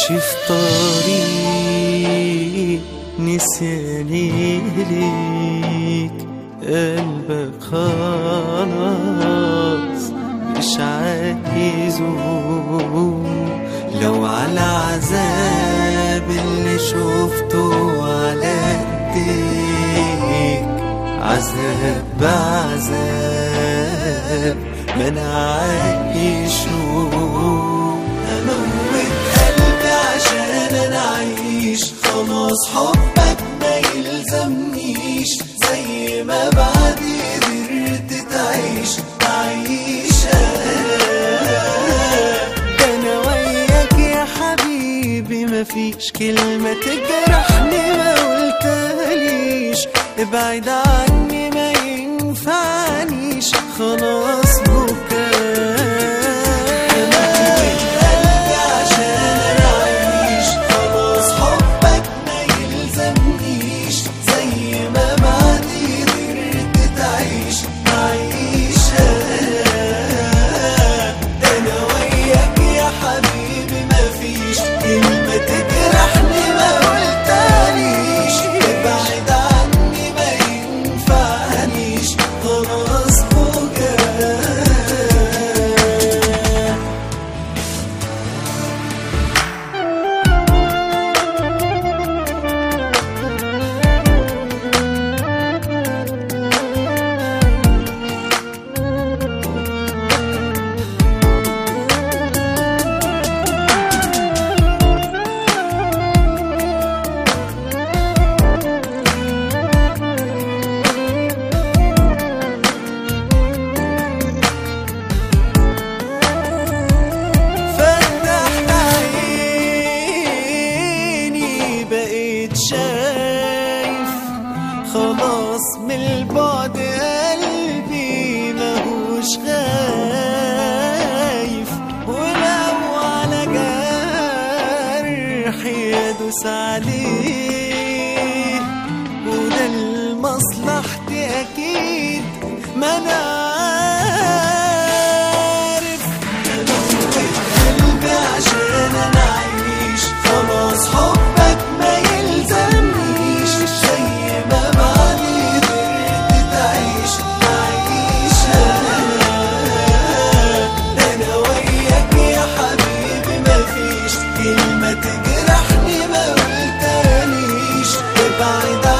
ماشي في طريق نسياني ليك قلبك خلاص مش عايزه لو على عذاب اللي شفته على ايديك عذاب بعذاب ما انا عايشه هموت قلبي عشان انا اعيش خلاص حبك ما يلزمنيش زي ما بعدي قدرت تعيش تعيشها ده انا وياك يا حبيبي مفيش كلمة تجرحني ما قلتهاليش ابعد عني ما ينفعنيش خلاص كلمة تجرحني ما قلتهاليش ابعد عني ما ينفعنيش خلاص فوقها فتحت عيني بقيت شايف خلاص من البعد قلبي ماهوش خايف ولو على جرحي ادوس عليه وده لمصلحتي اكيد ما انا عارف قلبي عشان انا اعيش خلاص حبك ما يلزمنيش زي ما بعدي قدرت تعيش تعيشها انا وياك يا حبيبي مفيش كلمة تجرحني ما قلتهاليش ابعد